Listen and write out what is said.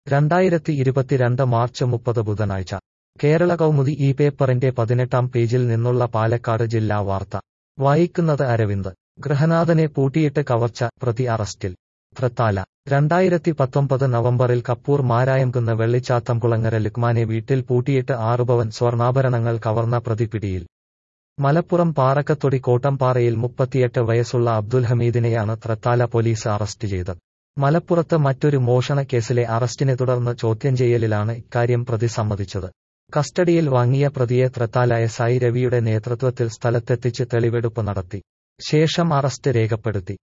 രണ്ടായിരത്തി ഇരുപത്തിരണ്ട് മാർച്ച് മുപ്പത് ബുധനാഴ്ച കേരള കൗമുദി ഈ പേപ്പറിന്റെ പതിനെട്ടാം പേജിൽ നിന്നുള്ള പാലക്കാട് ജില്ലാ വാർത്ത വായിക്കുന്നത് അരവിന്ദ് ഗൃഹനാഥനെ പൂട്ടിയിട്ട് കവർച്ച പ്രതി അറസ്റ്റിൽ തൃത്താല രണ്ടായിരത്തി പത്തൊമ്പത് നവംബറിൽ കപ്പൂർ മാരായംകുന്ന് വെള്ളിച്ചാത്തംകുളങ്ങര ലുക്മാനെ വീട്ടിൽ പൂട്ടിയിട്ട് ആറുപവൻ സ്വർണ്ണാഭരണങ്ങൾ കവർന്ന പ്രതി പിടിയിൽ മലപ്പുറം പാറക്കത്തൊടി കോട്ടംപാറയിൽ മുപ്പത്തിയെട്ട് വയസ്സുള്ള അബ്ദുൽ ഹമീദിനെയാണ് തൃത്താല പോലീസ് അറസ്റ്റ് ചെയ്തത് മലപ്പുറത്ത് മറ്റൊരു മോഷണ കേസിലെ അറസ്റ്റിനെ തുടർന്ന് ചോദ്യം ചെയ്യലിലാണ് ഇക്കാര്യം പ്രതി സമ്മതിച്ചത് കസ്റ്റഡിയിൽ വാങ്ങിയ പ്രതിയെ തൃത്താല എസ് ഐ രവിയുടെ നേതൃത്വത്തിൽ സ്ഥലത്തെത്തിച്ച് തെളിവെടുപ്പ് നടത്തി ശേഷം അറസ്റ്റ് രേഖപ്പെടുത്തി